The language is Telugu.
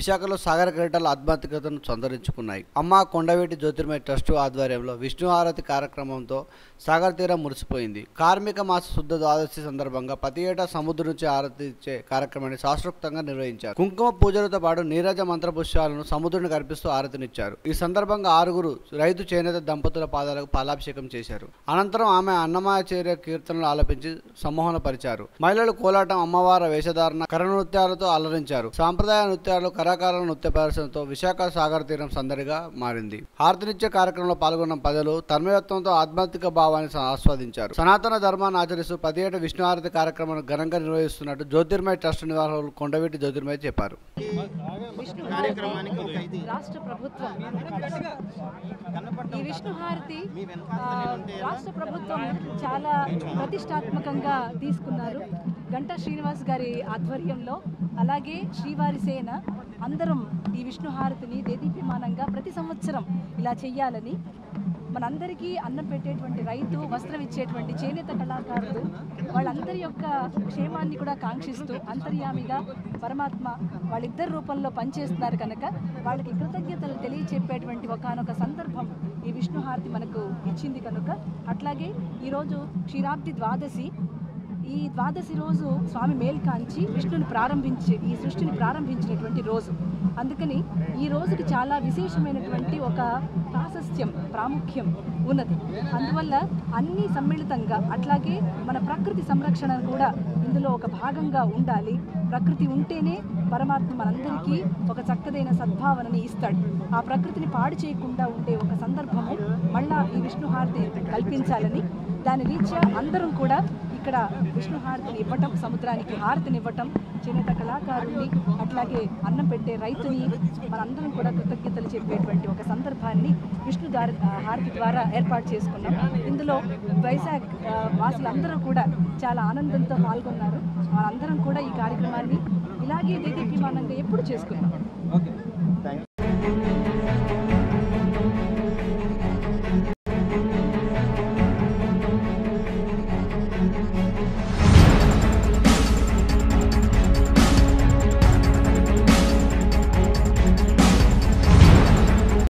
విశాఖలో సాగర క్రీడల ఆధ్యాత్మికతను సంతరించుకున్నాయి అమ్మ కొండవీటి జ్యోతిర్మయ ట్రస్టు ఆధ్వర్యంలో విష్ణు హారతి కార్యక్రమంతో సాగర్ తీరం మురిసిపోయింది కార్మిక మాస శుద్ధ ద్వాదశి సందర్భంగా ప్రతి ఏటా సముద్రం నుంచి హారతి ఇచ్చే కార్యక్రమాన్ని శాస్త్రోక్తంగా నిర్వహించారు కుంకుమ పూజలతో పాటు నీరజ మంత్రపుష్పాలను సముద్రుని కనిపిస్తూ హారతినిచ్చారు ఈ సందర్భంగా ఆరుగురు రైతు చేనేత దంపతుల పాదాలకు పాలాభిషేకం చేశారు అనంతరం ఆమె అన్నమాచార్య కీర్తనలు ఆలపించి సమ్మోహనపరిచారు మహిళలు కోలాటం అమ్మవారి వేషధారణ కర నృత్యాలతో అలరించారు సాంప్రదాయ నృత్యాలు కరకాల నృత్య ప్రదర్శనతో విశాఖ సాగర్ తీరం సందడిగా మారింది హారతినిచ్చే కార్యక్రమంలో పాల్గొన్న ప్రజలు తన్మయత్వంతో ఆధ్యాత్మిక భావాన్ని స- ఆస్వాదించారు సనాతన ధర్మాన్ని ఆచరిస్తూ ప్రతి ఏటా విష్ణు హారతి కార్యక్రమాన్ని ఘనంగా నిర్వహిస్తున్నట్టు జ్యోతిర్మయ ట్రస్ట్ నిర్వాహకులు కొండవీటి జ్యోతిర్మయ చెప్పారు విష్ణు హారతి రాష్ట్ర ప్రభుత్వం ఈ విష్ణు హారతి ఆ, రాష్ట్ర ప్రభుత్వం చాలా ప్రతిష్టాత్మకంగా తీసుకున్నారు గంటా శ్రీనివాస్ గారి ఆధ్వర్యంలో అలాగే శ్రీవారి సేన అందరం ఈ విష్ణు హారతిని దేదీప్యమానంగా ప్రతి సంవత్సరం ఇలా చెయ్యాలని మనందరికీ అన్నం పెట్టేటువంటి రైతు వస్త్రం ఇచ్చేటువంటి చేనేత కళాకారులు వాళ్ళందరి యొక్క క్షేమాన్ని కూడా కాంక్షిస్తూ అంతర్యామిగా పరమాత్మ వాళ్ళిద్దరి రూపంలో పనిచేస్తున్నారు కనుక వాళ్ళకి కృతజ్ఞతలు తెలియచెప్పేటువంటి ఒకనొక సందర్భం ఈ విష్ణు హారతి మనకు ఇచ్చింది కనుక అట్లాగే ఈరోజు క్షీరాబ్ది ద్వాదశి ఈ ద్వాదశి రోజు స్వామి మేల్కాంచి విష్ణుని ప్రారంభించి ఈ సృష్టిని ప్రారంభించినటువంటి రోజు అందుకని ఈ రోజుకి చాలా విశేషమైనటువంటి ఒక ప్రాశస్త్యం ప్రాముఖ్యం ఉన్నది అందువల్ల అన్ని సమ్మిళితంగా అట్లాగే మన ప్రకృతి సంరక్షణ కూడా ఇందులో ఒక భాగంగా ఉండాలి ప్రకృతి ఉంటేనే పరమాత్మ మనందరికీ ఒక చక్కదైన సద్భావనని ఇస్తాడు ఆ ప్రకృతిని పాడు చేయకుండా ఉండే ఒక సందర్భము మళ్ళా ఈ విష్ణు హారతి కల్పించాలని దాని రీత్యా అందరం కూడా ఇక్కడ విష్ణు హారతిని ఇవ్వటం సముద్రానికి హారతిని ఇవ్వటం చేనేత కళాకారుల్ని అట్లాగే అన్నం పెట్టే రైతుని మనందరం కూడా కృతజ్ఞతలు చెప్పేటువంటి ఒక సందర్భాన్ని విష్ణు దారి ఆ, హారతి ద్వారా ఏర్పాటు చేసుకున్నాం ఇందులో వైజాగ్ ఆ, వాసులందరూ కూడా చాలా ఆనందంతో పాల్గొన్నారు వాళ్ళందరం కూడా ఈ కార్యక్రమాన్ని ఇలాగే దేదీప్యమానంగా ఎప్పుడు చేసుకున్నాం